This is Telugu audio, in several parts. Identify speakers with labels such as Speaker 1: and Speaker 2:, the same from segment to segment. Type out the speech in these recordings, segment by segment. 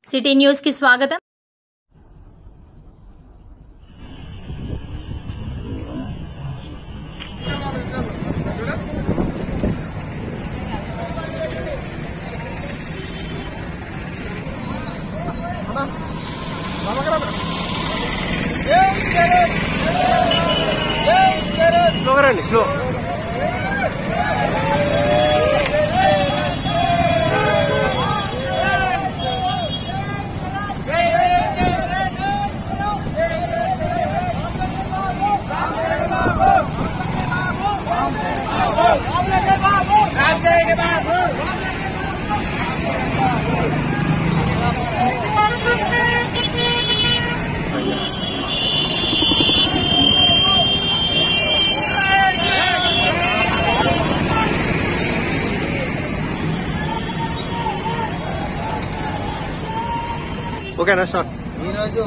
Speaker 1: సిటీ న్యూస్ కి స్వాగతం
Speaker 2: స్లోగా రండి స్లో ఓకేనా స్టార్ట్
Speaker 3: ఈరోజు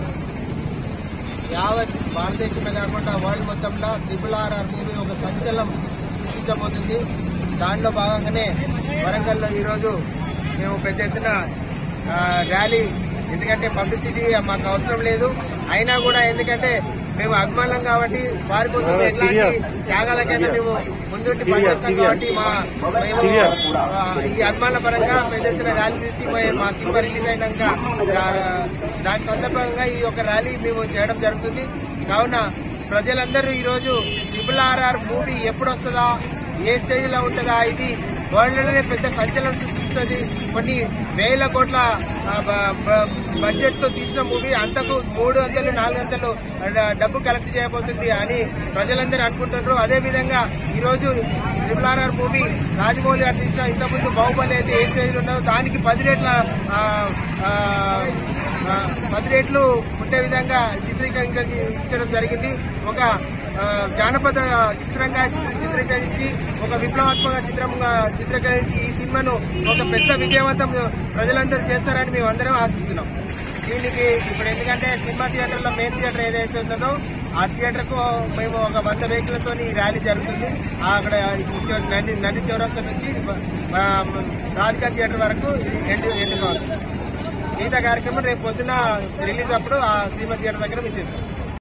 Speaker 3: యావత్ భారతదేశమే కాకుండా వరల్డ్ మొత్తంలో ట్రిపుల్ ఆర్ఆర్ మూవీ ఒక సంచలనం సృష్టించబోతుంది దాంట్లో భాగంగానే వరంగల్లో ఈరోజు మేము పెద్ద ఎత్తున ఆ, ర్యాలీ ఎందుకంటే పబ్లిసిటీ మాకు అవసరం లేదు అయినా కూడా ఎందుకంటే మేము అభిమానం కాబట్టి వారి కోసం ఎట్లాంటి త్యాగాలకైనా మేము ముందుండి పనిచేస్తాం కాబట్టి మా మేము ఆ, ఈ అభిమాన పరంగా పెద్ద ఎత్తున ర్యాలీ తీసి పోయే మా సినిమా రిలీజ్ అయినాక ఆ, దాని సందర్భంగా ఈ యొక్క ర్యాలీ మేము చేయడం జరుగుతుంది కావున ప్రజలందరూ ఈ రోజు ట్రిపుల్ ఆర్ఆర్ మూవీ ఎప్పుడు వస్తుందా ఏ స్టేజ్ లో ఉంటుందా ఇది వరల్డ్ లోనే పెద్ద సంచలనం సృష్టిస్తుంది కొన్ని వేల కోట్ల ఆ, బ- బ- బడ్జెట్ తో తీసిన మూవీ అంతకు మూడు వందలు నాలుగు వందలు డ- డబ్బు కలెక్ట్ చేయబోతుంది అని ప్రజలందరూ అనుకుంటున్నారు అదే విధంగా ఈ రోజు ట్రిపుల్ ఆర్ఆర్ మూవీ రాజమౌళి గారు తీసిన ఇంతకుముందు బాహుబలి అయితే ఏ స్టేజ్ లో ఉన్నదో దానికి పది రేట్ల ఆ, ఆ, ఆ, పది రేట్లు ఉండే విధంగా చిత్రీకరించడం జరిగింది ఒక ఆ, జానపద చిత్రంగా చిత్రీకరించి ఒక విప్లవాత్మక చిత్రంగా చిత్రీకరించి ఈ సినిమాను ఒక పెద్ద విజయవంతం ప్రజలందరూ చేస్తారని మేము అందరం ఆశిస్తున్నాం దీనికి ఇప్పుడు ఎందుకంటే సినిమా థియేటర్ లో మెయిన్ థియేటర్ ఏదైతే ఉందో ఆ థియేటర్ కు మేము ఒక వంద వెహికల్తో ఈ ర్యాలీ జరుగుతుంది అక్కడ చౌ- నంది నంది చౌరస్తా నుంచి ఆ, రాధికా థియేటర్ వరకు ఎండు ఎండుకోవాలి మిగతా కార్యక్రమం రేపు పొద్దున రిలీజ్ అప్పుడు ఆ సినిమా థియేటర్ దగ్గర మేము చేస్తాం